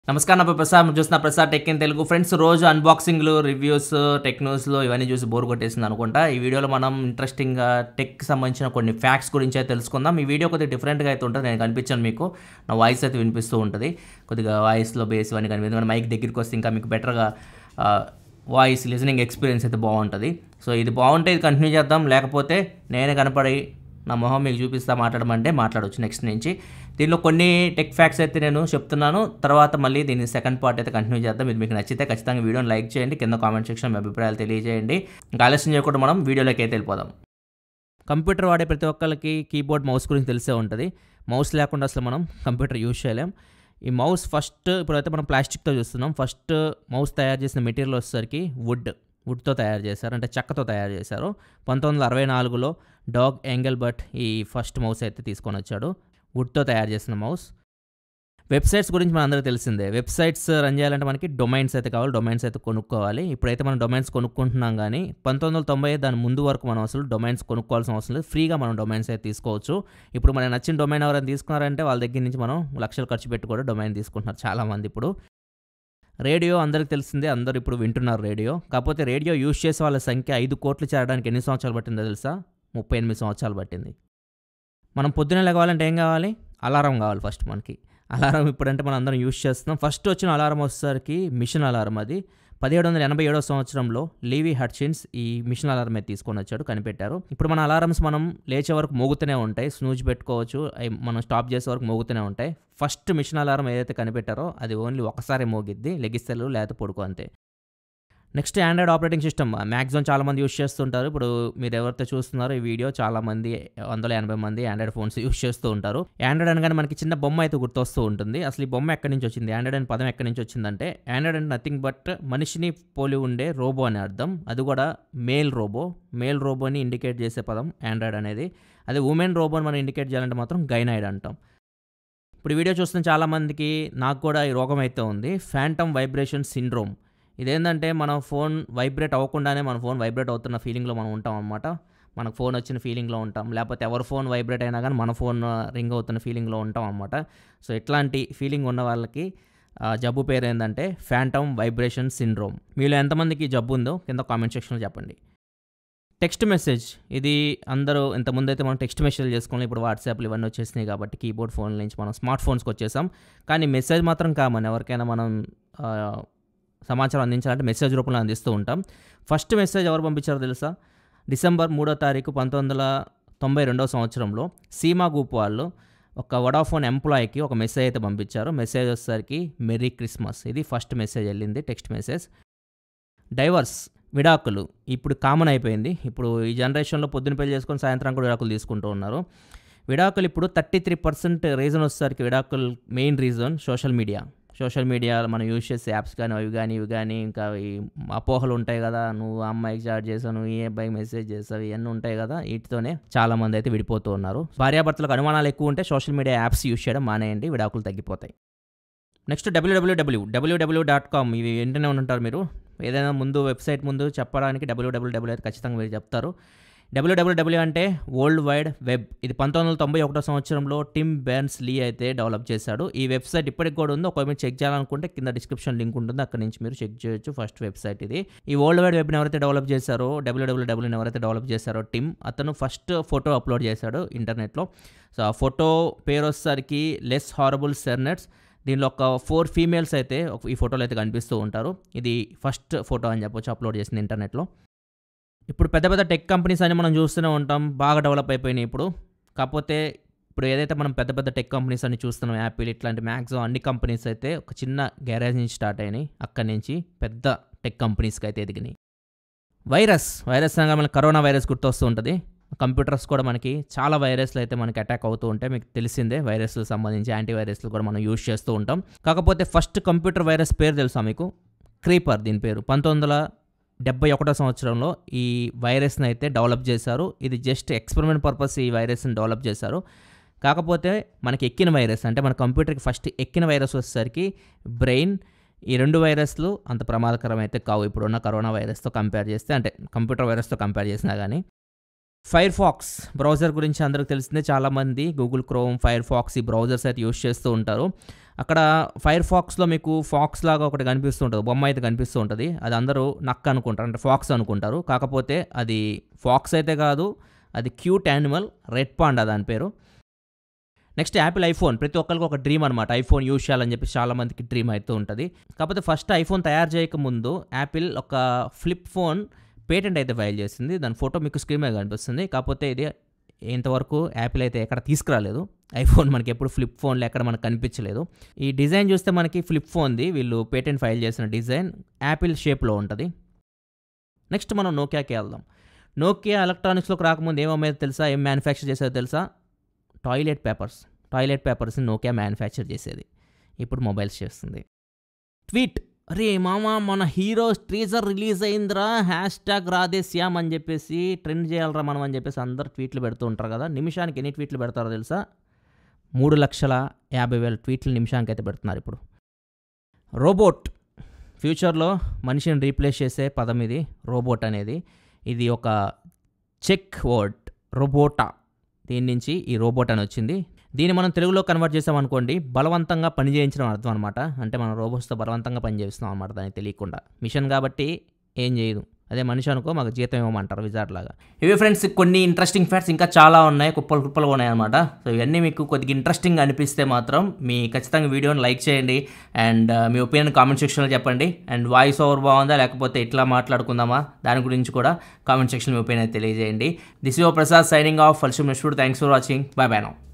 నమస్కారం నా పేరు ప్రసాద్ మీరు చూస్తున్న Prasad tech in Telugu friends రోజు అన్బాక్సింగ్లు రివ్యూస్ టెక్ న్యూస్లు ఇవన్నీ చూసి బోర్ కొట్టేసింది అనుకుంటా ఈ వీడియోలో మనం ఇంట్రెస్టింగ్గా టెక్ సంబంధించిన కొన్ని ఫ్యాక్ట్స్ గురించి అయితే తెలుసుకుందాం ఈ వీడియో కొద్దిగా డిఫరెంట్గా అయితే ఉంటుంది నేను కనిపించాను మీకు నా వాయిస్ అయితే వినిపిస్తూ ఉంటుంది కొద్దిగా వాయిస్లో బేస్ ఇవన్నీ కనిపిస్తుంది మైక్ దగ్గరికి వస్తే ఇంకా మీకు బెటర్గా వాయిస్ లిజనింగ్ ఎక్స్పీరియన్స్ అయితే బాగుంటుంది సో ఇది బాగుంటే ఇది కంటిన్యూ చేద్దాం లేకపోతే నేనే కనపడి నా మొహం మీకు చూపిస్తా మాట్లాడమంటే మాట్లాడవచ్చు నెక్స్ట్ నుంచి దీనిలో కొన్ని టెక్ ఫ్యాక్ట్స్ అయితే నేను చెప్తున్నాను తర్వాత మళ్ళీ దీని సెకండ్ పార్ట్ అయితే కంటిన్యూ చేద్దాం ఇది మీకు నచ్చితే ఖచ్చితంగా వీడియోని లైక్ చేయండి కింద కామెంట్ సెక్షన్ మీ అభిప్రాయాలు తెలియజేయండి ఇంకా ఆలస్యం చేయకుండా మనం వీడియోలోకి అయితే వెళ్ళిపోదాం కంప్యూటర్ వాడే ప్రతి ఒక్కరికి కీబోర్డ్ మౌస్ గురించి తెలిసే ఉంటుంది మౌస్ లేకుండా అసలు మనం కంప్యూటర్ యూజ్ చేయలేం ఈ మౌస్ ఫస్ట్ ఇప్పుడైతే మనం ప్లాస్టిక్తో చూస్తున్నాం ఫస్ట్ మౌస్ తయారు చేసిన మెటీరియల్ వచ్చేసరికి వుడ్ వుడ్తో తయారు చేశారు అంటే చెక్కతో తయారు చేశారు పంతొమ్మిది వందల అరవై నాలుగులో డాగ్ ఏంగల్ బట్ ఈ ఫస్ట్ మౌస్ అయితే తీసుకొని వచ్చాడు వుడ్తో తయారు చేసిన మౌస్ వెబ్సైట్స్ గురించి మన అందరికీ తెలిసిందే వెబ్సైట్స్ రన్ చేయాలంటే మనకి డొమైన్స్ అయితే కావాలి డొమైన్స్ అయితే కొనుక్కోవాలి ఇప్పుడైతే మనం డొమైన్స్ కొనుక్కుంటున్నాం కానీ పంతొమ్మిది వందల తొంభై దాని ముందు వరకు మనం అసలు డొమైన్స్ కొనుక్కోవాల్సిన అవసరం లేదు ఫ్రీగా మనం డొమైన్స్ అయితే తీసుకోవచ్చు ఇప్పుడు మనకి నచ్చిన డొమైన్ ఎవరైనా తీసుకున్నారంటే వాళ్ళ దగ్గర నుంచి మనం లక్షలు ఖర్చు పెట్టి కూడా డొమైన్ తీసుకుంటున్నారు చాలామంది ఇప్పుడు రేడియో అందరికి తెలిసిందే అందరూ ఇప్పుడు వింటున్నారు రేడియో కాకపోతే రేడియో యూజ్ చేసే వాళ్ళ సంఖ్య ఐదు కోట్లు చేరడానికి ఎన్ని సంవత్సరాలు పట్టిందో తెలుసా ముప్పై ఎనిమిది సంవత్సరాలు పట్టింది మనం పొద్దున్నే లెగవాలంటే ఏం కావాలి అలారం కావాలి ఫస్ట్ మనకి అలారం ఇప్పుడంటే మనం అందరం యూజ్ చేస్తున్నాం ఫస్ట్ వచ్చిన అలారం వచ్చేసరికి మిషన్ అలారం అది పదిహేడు వందల ఎనభై ఏడో సంవత్సరంలో లీవీ హట్చిన్స్ ఈ మిషన్ అలారం అయితే తీసుకొని వచ్చాడు కనిపెట్టారు ఇప్పుడు మన అలారమ్స్ మనం లేచే వరకు మోగుతూనే ఉంటాయి స్నూజ్ పెట్టుకోవచ్చు అవి మనం స్టాప్ చేసే వరకు మోగుతూనే ఉంటాయి ఫస్ట్ మిషన్ అలారం ఏదైతే కనిపెట్టారో అది ఓన్లీ ఒకసారి మోగిద్ది లెగిస్తలు లేకపోతే పడుకో అంతే next Android operating system maximum చాలామంది యూస్ చేస్తుంటారు ఇప్పుడు మీరు ఎవరైతే చూస్తున్నారో ఈ వీడియో చాలామంది వందల ఎనభై మంది ఆండ్రాయిడ్ ఫోన్స్ యూస్ చేస్తూ ఉంటారు ఆండ్రాయిడ్ అనగానే మనకి చిన్న బొమ్మ అయితే గుర్తొస్తూ ఉంటుంది అసలు ఈ బొమ్మ ఎక్కడి నుంచి వచ్చింది ఆండ్రాయిడ్ అనే పదం ఎక్కడి నుంచి వచ్చిందంటే ఆండ్రాయిడ్ అంటే నథింగ్ బట్ మనిషిని పోలి ఉండే రోబో అని అర్థం అది కూడా మేల్ రోబో మేల్ రోబోని ఇండికేట్ చేసే పదం ఆండ్రాయిడ్ అనేది అదే ఉమెన్ రోబోని మనం ఇండికేట్ చేయాలంటే మాత్రం గైనాయిడ్ అంటాం ఇప్పుడు ఈ వీడియో చూస్తున్న చాలామందికి నాకు కూడా ఈ రోగం అయితే ఉంది ఫ్యాంటమ్ వైబ్రేషన్ సిండ్రోమ్ ఇదేంటంటే మన ఫోన్ వైబ్రేట్ అవ్వకుండానే మన ఫోన్ వైబ్రేట్ అవుతున్న ఫీలింగ్లో మనం ఉంటాం అనమాట మనకు ఫోన్ వచ్చిన ఫీలింగ్లో ఉంటాం లేకపోతే ఎవరి ఫోన్ వైబ్రేట్ అయినా కానీ మన ఫోన్ రింగ్ అవుతున్న ఫీలింగ్లో ఉంటాం అనమాట సో ఇట్లాంటి ఫీలింగ్ ఉన్న వాళ్ళకి జబ్బు పేరు ఏంటంటే ఫ్యాంటమ్ వైబ్రేషన్ సిండ్రోమ్ మీలో ఎంతమందికి జబ్బు ఉందో కింద కామెంట్ సెక్షన్లో చెప్పండి టెక్స్ట్ మెసేజ్ ఇది అందరూ ఇంతకుముందు అయితే మనం టెక్స్ట్ మెసేజ్ చేసుకోవాలి ఇప్పుడు వాట్సాప్లు ఇవన్నీ వచ్చేసినాయి కాబట్టి కీబోర్డ్ ఫోన్ నుంచి మనం స్మార్ట్ ఫోన్స్కి వచ్చేసాం కానీ మెసేజ్ మాత్రం కామన్ ఎవరికైనా మనం సమాచారం అందించాలంటే మెసేజ్ రూపంలో అందిస్తూ ఉంటాం ఫస్ట్ మెసేజ్ ఎవరు పంపించారో తెలుసా డిసెంబర్ మూడో తారీఖు పంతొమ్మిది వందల తొంభై రెండవ సంవత్సరంలో సీమా గ్రూప్ వాళ్ళు ఒక వడాఫోన్ ఎంప్లాయీకి ఒక మెసేజ్ అయితే పంపించారు మెసేజ్ వచ్చేసరికి మెరీ క్రిస్మస్ ఇది ఫస్ట్ మెసేజ్ వెళ్ళింది టెక్స్ట్ మెసేజ్ డైవర్స్ విడాకులు ఇప్పుడు కామన్ అయిపోయింది ఇప్పుడు ఈ జనరేషన్లో పొద్దున పెళ్లి చేసుకొని సాయంత్రం కూడా విడాకులు తీసుకుంటూ ఉన్నారు విడాకులు ఇప్పుడు థర్టీ త్రీ పర్సెంట్ రీజన్ వచ్చేసరికి విడాకులు main reason social media social media మనం యూజ్ చేసే యాప్స్ కానీ అవి కానీ ఇవి కానీ ఇంకా ఈ అపోహలు ఉంటాయి కదా నువ్వు ఆ అమ్మాయికి చాట్ చేసావు నువ్వు ఈ అబ్బాయికి మెసేజ్ చేసావు ఇవన్నీ ఉంటాయి కదా వీటితోనే చాలా మంది అయితే విడిపోతూ ఉన్నారు భార్యాభర్తలకు అనుమానాలు ఎక్కువ ఉంటే సోషల్ మీడియా యాప్స్ యూజ్ చేయడం మానేయండి విడాకులు తగ్గిపోతాయి next WWW WW dot com ఇవి వెంటనే ఉంటారు మీరు ఏదైనా ముందు వెబ్సైట్ ముందు చెప్పడానికి డబ్ల్యూడబ్ల్యూడబ్ల్యూ అయితే ఖచ్చితంగా మీరు చెప్తారు డబ్ల్యూడబ్ల్యూడబ్ల్యూ అంటే వరల్డ్ వైడ్ వెబ్ ఇది పంతొమ్మిది వందల తొంభై ఒకటో సంవత్సరంలో టిమ్ బెర్న్స్ లీ అయితే డెవలప్ చేశాడు ఈ వెబ్సైట్ ఇప్పటికి కూడా ఉంది ఒకవేళ మీరు చెక్ చేయాలనుకుంటే కింద డిస్క్రిప్షన్ లింక్ ఉంటుంది అక్కడ నుంచి మీరు చెక్ చేయొచ్చు ఫస్ట్ వెబ్సైట్ ఇది ఈ వరల్డ్ వైడ్ వెబ్ని ఎవరైతే డెవలప్ చేశారో డబ్ల్యూడబ్ల్యూడబ్ల్యూని ఎవరైతే డెవలప్ చేశారో టిమ్ అతను ఫస్ట్ ఫోటో అప్లోడ్ చేశాడు ఇంటర్నెట్లో సో ఆ ఫోటో పేరు వచ్చేసరికి లెస్ హారబుల్ సెర్నెట్స్ దీనిలో ఒక ఫోర్ ఫీమేల్స్ అయితే ఈ ఫోటోలు అయితే కనిపిస్తూ ఉంటారు ఇది ఫస్ట్ ఫోటో అని చెప్పొచ్చు అప్లోడ్ చేసింది ఇంటర్నెట్లో ఇప్పుడు పెద్ద పెద్ద టెక్ కంపెనీస్ అని మనం చూస్తూనే ఉంటాం బాగా డెవలప్ అయిపోయినాయి ఇప్పుడు కాకపోతే ఇప్పుడు ఏదైతే మనం పెద్ద పెద్ద టెక్ కంపెనీస్ అని చూస్తున్నాం యాపిల్ ఇట్లాంటి మ్యాక్సిమం అన్ని కంపెనీస్ అయితే ఒక చిన్న గ్యారేజ్ నుంచి స్టార్ట్ అయినాయి అక్కడి నుంచి పెద్ద టెక్ కంపెనీస్కి అయితే ఎదిగినాయి వైరస్ వైరస్ అనగా మనకి కరోనా వైరస్ గుర్తొస్తూ ఉంటుంది కంప్యూటర్స్ కూడా మనకి చాలా వైరస్లు అయితే మనకి అటాక్ అవుతూ ఉంటాయి మీకు తెలిసిందే వైరస్లకు సంబంధించి యాంటీవైరస్లు కూడా మనం యూజ్ చేస్తూ ఉంటాం కాకపోతే ఫస్ట్ కంప్యూటర్ వైరస్ పేరు తెలుసా మీకు క్రీపర్ దీని పేరు పంతొమ్మిది వందల డెబ్బై ఒకటో సంవత్సరంలో ఈ వైరస్ని అయితే డెవలప్ చేశారు ఇది జస్ట్ ఎక్స్పెరిమెంట్ పర్పస్ ఈ వైరస్ని డెవలప్ చేశారు కాకపోతే మనకి ఎక్కిన వైరస్ అంటే మన కంప్యూటర్కి ఫస్ట్ ఎక్కిన వైరస్ వచ్చేసరికి బ్రెయిన్ ఈ రెండు వైరస్లు అంత ప్రమాదకరం అయితే కావు ఇప్పుడున్న కరోనా వైరస్తో కంపేర్ చేస్తే అంటే కంప్యూటర్ వైరస్తో కంపేర్ చేసినా కానీ ఫైర్ ఫాక్స్ బ్రౌజర్ గురించి అందరికి తెలిసిందే చాలామంది గూగుల్ క్రోమ్ ఫైర్ ఫాక్స్ ఈ బ్రౌజర్స్ అయితే యూస్ చేస్తూ ఉంటారు అక్కడ ఫైర్ ఫాక్స్లో మీకు ఫాక్స్ లాగా ఒకటి కనిపిస్తూ ఉంటుంది బొమ్మ అయితే కనిపిస్తూ ఉంటుంది అది అందరూ నక్క అనుకుంటారు అంటే ఫాక్స్ అనుకుంటారు కాకపోతే అది ఫాక్స్ అయితే కాదు అది క్యూట్ యానిమల్ రెడ్ పాండా దాని పేరు నెక్స్ట్ యాపిల్ ఐఫోన్ ప్రతి ఒక్కరికి ఒక డ్రీమ్ అనమాట ఐఫోన్ యూజ్ చేయాలని చెప్పి చాలా మందికి డ్రీమ్ అవుతూ ఉంటుంది కాకపోతే ఫస్ట్ ఐఫోన్ తయారు చేయక ముందు యాపిల్ ఒక ఫ్లిప్ ఫోన్ పేటెంట్ అయితే ఫైల్ చేసింది దాని ఫోటో మీకు స్క్రీన్ మీద కనిపిస్తుంది కాకపోతే ఇది ఇంతవరకు యాపిల్ అయితే ఎక్కడ తీసుకురాలేదు ఐఫోన్ మనకి ఎప్పుడు ఫ్లిప్ ఫోన్లో ఎక్కడ మనకు కనిపించలేదు ఈ డిజైన్ చూస్తే మనకి ఫ్లిప్ ఫోన్ది వీళ్ళు పేటెంట్ ఫైల్ చేసిన డిజైన్ యాపిల్ షేప్లో ఉంటుంది నెక్స్ట్ మనం నోకియాకి వెళ్దాం నోకియా ఎలక్ట్రానిక్స్లోకి రాకముందు ఏమమ్మేది తెలుసా ఏం మ్యానుఫ్యాక్చర్ చేసేదో తెలుసా టాయిలెట్ పేపర్స్ టాయిలెట్ పేపర్స్ని నోకియా మ్యానుఫ్యాక్చర్ చేసేది ఇప్పుడు మొబైల్స్ చేస్తుంది ట్వీట్ అరే మామ మన హీరో ట్రీజర్ రిలీజ్ అయిందిరా హ్యాష్ ట్యాగ్ రాధే శ్యామ్ అని చెప్పేసి ట్రెండ్ చేయాలరా మనం అని చెప్పేసి అందరు ట్వీట్లు పెడుతూ ఉంటారు కదా నిమిషానికి ఎన్ని ట్వీట్లు పెడతారో తెలుసా మూడు లక్షల యాభై వేల ట్వీట్లు నిమిషానికి అయితే పెడుతున్నారు ఇప్పుడు రోబోట్ ఫ్యూచర్లో మనిషిని రీప్లేస్ చేసే పదం ఇది రోబోట్ అనేది ఇది ఒక చెక్ వర్డ్ రోబోటా దీని నుంచి ఈ రోబోట్ అని వచ్చింది దీన్ని మనం తెలుగులో కన్వర్ట్ చేసామనుకోండి బలవంతంగా పని చేయించడం అర్థం అనమాట అంటే మనం రోబోట్స్తో బలవంతంగా పని చేస్తున్నాం అనమాట దానికి తెలియకుండా మిషన్ కాబట్టి ఏం చేయదు అదే మనిషి అనుకో మాకు జీతం ఇవ్వమంటారు విజార్డ్ లాగా ఇవి ఫ్రెండ్స్ కొన్ని ఇంట్రెస్టింగ్ ఫ్యాక్ట్స్ ఇంకా చాలా ఉన్నాయి కుప్పలు కుప్పలు ఉన్నాయి అనమాట సో ఇవన్నీ మీకు కొద్దిగా ఇంట్రెస్టింగ్ అనిపిస్తే మాత్రం మీ ఖచ్చితంగా వీడియోని లైక్ చేయండి అండ్ మీ ఒపీనియన్ కామెంట్ సెక్షన్లో చెప్పండి అండ్ వాయిస్ ఓవర్ బాగుందా లేకపోతే ఇట్లా మాట్లాడుకుందామా దాని గురించి కూడా కామెంట్ సెక్షన్ మీ ఒపీనియన్ తెలియజేయండి this your Prasad signing off ఫల్షుమ్ next thanks for watching bye bye now